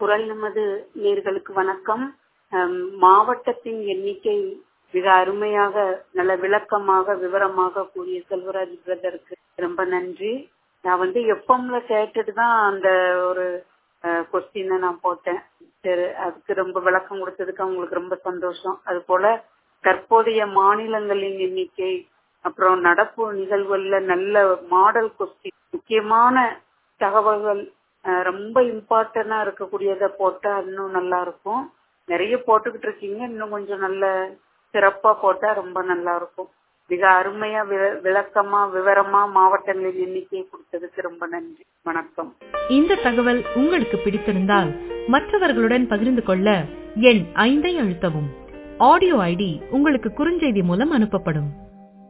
குரல் நமது நேர்களுக்கு வணக்கம் அம், மாவட்டத்தின் எண்ணிக்கை மிக அருமையாக நல்ல விளக்கமாக விவரமாக கூறிய செல்வராஜ் பிரதருக்கு ரொம்ப நன்றி நான் வந்து எஃப்எம்ல கேட்டுட்டு தான் அந்த ஒரு கொஸ்டினை நான் போட்டேன் சரி அதுக்கு ரொம்ப விளக்கம் கொடுத்ததுக்கு அவங்களுக்கு ரொம்ப சந்தோஷம் அது போல தற்போதைய மாநிலங்களின் எண்ணிக்கை அப்புறம் நடப்பு நிகழ்வுகள்ல நல்ல மாடல் கொஸ்டின் முக்கியமான தகவல்கள் அஹ், ரொம்ப இம்பார்ட்டண்டா இருக்கக்கூடியதை போட்டா இன்னும் நல்லா இருக்கும் நிறைய போட்டுக்கிட்டு இருக்கீங்க இன்னும் கொஞ்சம் நல்ல சிறப்பா போட்டா ரொம்ப நல்லா இருக்கும் மிக அருமையா வி- விளக்கமா விவரமா மாவட்டங்களின் எண்ணிக்கையை கொடுத்ததுக்கு ரொம்ப நன்றி வணக்கம் இந்த தகவல் உங்களுக்கு பிடித்திருந்தால் மற்றவர்களுடன் பகிர்ந்து கொள்ள எண் ஐந்தை அழுத்தவும் ஆடியோ ஐடி உங்களுக்கு குறுஞ்செய்தி மூலம் அனுப்பப்படும்